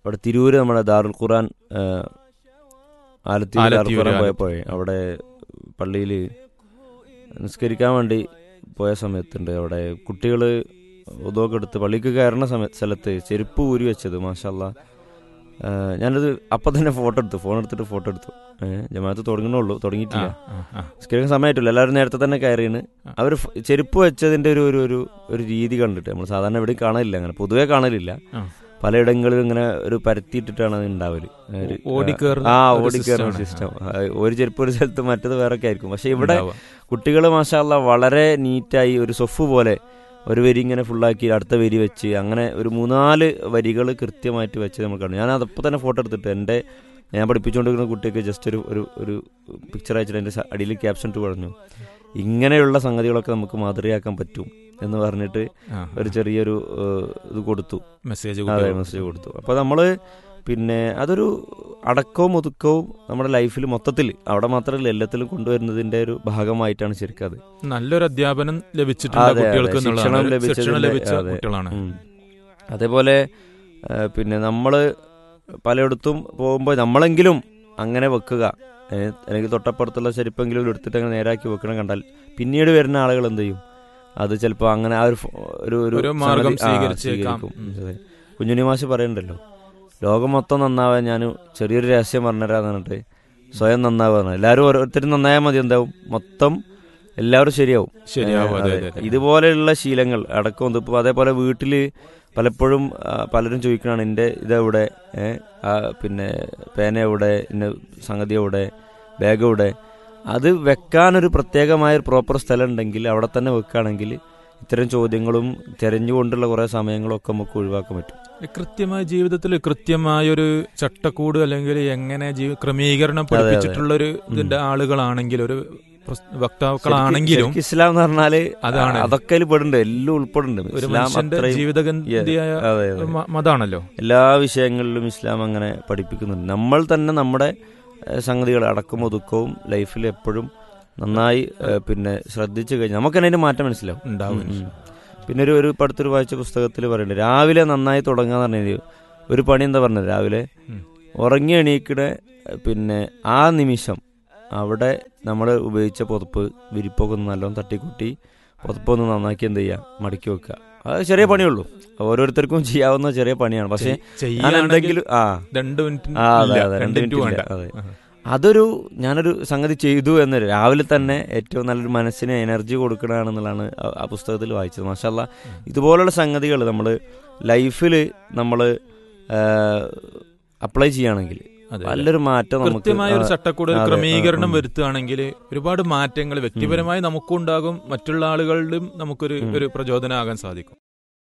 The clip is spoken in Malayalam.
അവിടെ തിരൂര് നമ്മുടെ ദാറുൽ ഖുറാൻ ആ, ആലത്തൂർ ദാറുൽ ആലത്തിയൂര്, ഖുറാൻ ആലത്തൂർ. പോയപ്പോഴേ അവിടെ പള്ളിയിൽ നിസ്കരിക്കാൻ വേണ്ടി പോയ സമയത്തുണ്ട് അവിടെ കുട്ടികൾ ഉദോക്കെ എടുത്ത് പള്ളിക്ക് കയറുന്ന സമയ സ്ഥലത്ത് ചെരുപ്പ് ഊരി വെച്ചത് മാഷല്ല ഞാനത് അപ്പം തന്നെ ഫോട്ടോ എടുത്തു ഫോൺ എടുത്തിട്ട് ഫോട്ടോ എടുത്തു ഏഹ് ജമാഅത്ത് തുടങ്ങണുള്ളൂ തുടങ്ങിയിട്ടില്ല ആ, ആ. നിസ്കരിക്കാൻ സമയമായിട്ടില്ല എല്ലാവരും നേരത്തെ തന്നെ കയറിയാണ് ആ. അവർ ചെരുപ്പ് വെച്ചതിന്റെ ഒരു ഒരു ഒരു ഒരു രീതി കണ്ടിട്ട് നമ്മൾ സാധാരണ എവിടെയും കാണലില്ല അങ്ങനെ പൊതുവെ കാണലില്ല ആ. പലയിടങ്ങളിലും ഇങ്ങനെ ഒരു പരത്തിയിട്ടിട്ടാണ് അത് ഉണ്ടാവല് ഒരു- ഓടിക്കേറുന്ന ആ ഒരു ഓടിക്കേറുന്ന system സിസ്റ്റം ആണ്. ഒരു ചെരുപ്പ് ഒരു സ്ഥലത്ത് മറ്റത് വേറെ ഒക്കെ ആയിരിക്കും പക്ഷെ ഇവിടെ ഉണ്ടാവുക. കുട്ടികൾ മാഷാല്ല വളരെ നീറ്റായി ഒരു സൊഫ് പോലെ ഒരു വരി ഇങ്ങനെ ഫുള്ളാക്കി അടുത്ത വരി വെച്ച് അങ്ങനെ ഒരു മൂന്നാല് വരികൾ കൃത്യമായിട്ട് വെച്ച് നമ്മൾ കണ്ടു ഞാൻ അതപ്പോൾ തന്നെ ഫോട്ടോ എടുത്തിട്ട് എൻ്റെ ഞാൻ പഠിപ്പിച്ചുകൊണ്ടിരിക്കുന്ന കുട്ടിക്ക് ജസ്റ്റ് ഒരു ഒരു ഒരു പിക്ചർ അയച്ചിട്ട് എൻ്റെ സ- അടിയിൽ ക്യാപ്ഷൻ ഇട്ട് പറഞ്ഞു ഇങ്ങനെയുള്ള സംഗതികളൊക്കെ നമുക്ക് മാതൃകയാക്കാൻ പറ്റും എന്ന് പറഞ്ഞിട്ട് ആ, ഒരു ചെറിയൊരു ഏഹ്, ഇത് കൊടുത്തു മെസ്സേജ് അതെ കുട്ടികൾക്ക്. മെസ്സേജ് കൊടുത്തു അപ്പോൾ നമ്മൾ പിന്നെ അതൊരു അടക്കവും ഒതുക്കവും നമ്മുടെ ലൈഫിൽ മൊത്തത്തിൽ അവിടെ മാത്രമല്ല എല്ലാത്തിലും കൊണ്ടുവരുന്നതിന്റെ ഒരു ഭാഗമായിട്ടാണ് ശരിക്കും അത് നല്ലൊരു അധ്യാപനം ലഭിച്ചിട്ടുള്ള അതെ, അതെ. കുട്ടികൾക്ക് ശിക്ഷണം എന്നുള്ളതാണ്. ലഭിച്ചതിന്റെ- ശിക്ഷണം ലഭിച്ച അതെ. കുട്ടികളാണ് ഉം. അതേപോലെ ആ, പിന്നെ നമ്മൾ പലയിടത്തും പോകുമ്പോൾ നമ്മളെങ്കിലും അങ്ങനെ വെക്കുക ഏ, അല്ലെങ്കിൽ തൊട്ടപ്പുറത്തുള്ള ചെരുപ്പെങ്കിലും എടുത്തിട്ട് അങ്ങനെ നേരാക്കി വെക്കണം കണ്ടാൽ പിന്നീട് വരുന്ന ആളുകൾ എന്ത് ചെയ്യും അത് ചിലപ്പോൾ അങ്ങനെ ആ ഒരു ഫോ- ഒരു ഒരു മാർഗം സംഗതി- ആ, സ്വീകരിച്ചേക്കാം. സ്വീകരിക്കും. അതെ. കുഞ്ഞുണ്ണി മാഷ് പറയുന്നുണ്ടല്ലോ ലോകം മൊത്തം നന്നാവാൻ ഞാൻ ചെറിയൊരു രഹസ്യം പറഞ്ഞുതരാന്ന് പറഞ്ഞിട്ട് സ്വയം നന്നാവുക പറഞ്ഞു എല്ലാവരും ഓരോരുത്തരും നന്നായാൽ മതി എന്താവും മൊത്തം എല്ലാവരും ശരിയാവും ശരിയാവും ഏ, അതെ അതെ. അതെ ഇതുപോലെയുള്ള ശീലങ്ങൾ അടക്കം ഇത് ഇപ്പൊ അതേപോലെ വീട്ടില് പലപ്പോഴും ആ, പലരും ചോദിക്കണാണ് എൻ്റെ ഇതെവിടെ ഏ, ആ, പിന്നെ പേന എവിടെ ഇന്ന സംഗതി എവിടെ ബാഗ് എവിടെ അത് വെക്കാനൊരു പ്രത്യേകമായ ഒരു പ്രോപ്പർ സ്ഥലം ഉണ്ടെങ്കിൽ അവിടെ തന്നെ വെക്കുകയാണെങ്കിൽ ഇത്തരം ചോദ്യങ്ങളും തെരഞ്ഞുകൊണ്ടുള്ള കുറേ സമയങ്ങളും ഒക്കെ നമുക്ക് ഒഴിവാക്കാൻ പറ്റും കൃത്യമായ ജീവിതത്തിൽ കൃത്യമായ ഒരു ചട്ടക്കൂട് അല്ലെങ്കിൽ എങ്ങനെ ജീവ ക്രമീകരണം പഠിപ്പിച്ചിട്ടുള്ള ഒരു ഇതിന്റെ ആളുകളാണെങ്കിൽ ഒരു പ്രസ്- വക്താക്കളാണെങ്കിലും ശരിക്കും ഇസ്ലാം എന്ന് പറഞ്ഞാല് അതാണ്. അതൊക്കെ അതിൽ പെടുന്നുണ്ട് എല്ലാം ഉൾപ്പെടുന്നുണ്ട് ഒരു ഇസ്ലാം മനുഷ്യന്റെ അത്രയും ജീവിതഗന്ധിയായ അതെ, അതെ. മ- മതാണല്ലോ എല്ലാ വിഷയങ്ങളിലും ഇസ്ലാം അങ്ങനെ പഠിപ്പിക്കുന്നുണ്ട് നമ്മൾ തന്നെ നമ്മുടെ ഏഹ്, സംഗതികൾ അടക്കം ഒതുക്കവും ലൈഫിൽ എപ്പോഴും നന്നായി ഏഹ്, പിന്നെ ശ്രദ്ധിച്ചു കഴിഞ്ഞാൽ നമുക്ക് തന്നെ അതിന്റെ മാറ്റം മനസ്സിലാവും ഉണ്ടാവും ഉം, ഉം. പിന്നെ ഒരു ഒരു പടുത്തൊരു വായിച്ച പുസ്തകത്തിൽ പറയുന്നുണ്ട് രാവിലെ നന്നായി തുടങ്ങാന്ന് പറഞ്ഞത് ഒരു പണി എന്താ പറഞ്ഞത് രാവിലെ ഉം. ഉറങ്ങി എണീക്കണ ഏഹ്, പിന്നെ ആ നിമിഷം അവിടെ നമ്മൾ ഉപയോഗിച്ച പുതപ്പ് വിരിപ്പൊക്കെ ഒന്ന് നല്ലോണം തട്ടിക്കൂട്ടി പുതപ്പൊന്ന് നന്നാക്കി എന്ത് ചെയ്യുക മടക്കി വെക്കുക അത് ചെറിയ പണിയുള്ളൂ ഓരോരുത്തർക്കും ചെയ്യാവുന്ന ചെറിയ പണിയാണ് പക്ഷേ ഞാൻ ചെയ്യുകയാണെങ്കിൽ എന്തെങ്കിലും ആ രണ്ട് മിനിറ്റ് ആ, അതെ, ഇല്ല, അതെ, രണ്ട് രണ്ട് മിനിറ്റ് മിനിറ്റ് വേണ്ട ഇല്ല, അതെ. അതൊരു ഞാനൊരു സംഗതി ചെയ്തു എന്ന് രാവിലെ തന്നെ ഏറ്റവും നല്ലൊരു മനസ്സിന് എനർജി കൊടുക്കണമെന്നുള്ളതാണ് ആ- ആ പുസ്തകത്തിൽ വായിച്ചത് മാഷല്ല ഇതുപോലുള്ള സംഗതികൾ നമ്മൾ ലൈഫിൽ നമ്മൾ അപ്ലൈ ചെയ്യുകയാണെങ്കിൽ അതെ, അതെ. നല്ലൊരു മാറ്റം നമുക്ക് കൃത്യമായ ഒരു ആ, ചട്ടക്കൂട് ഒരു അതെ, ക്രമീകരണം ഉം. വരുത്തുകയാണെങ്കിൽ ഒരുപാട് മാറ്റങ്ങൾ വ്യക്തിപരമായി നമുക്കും ഉണ്ടാകും മറ്റുള്ള ആളുകളിലും നമുക്കൊരു ഉം. ഒരു പ്രചോദനമാകാൻ സാധിക്കും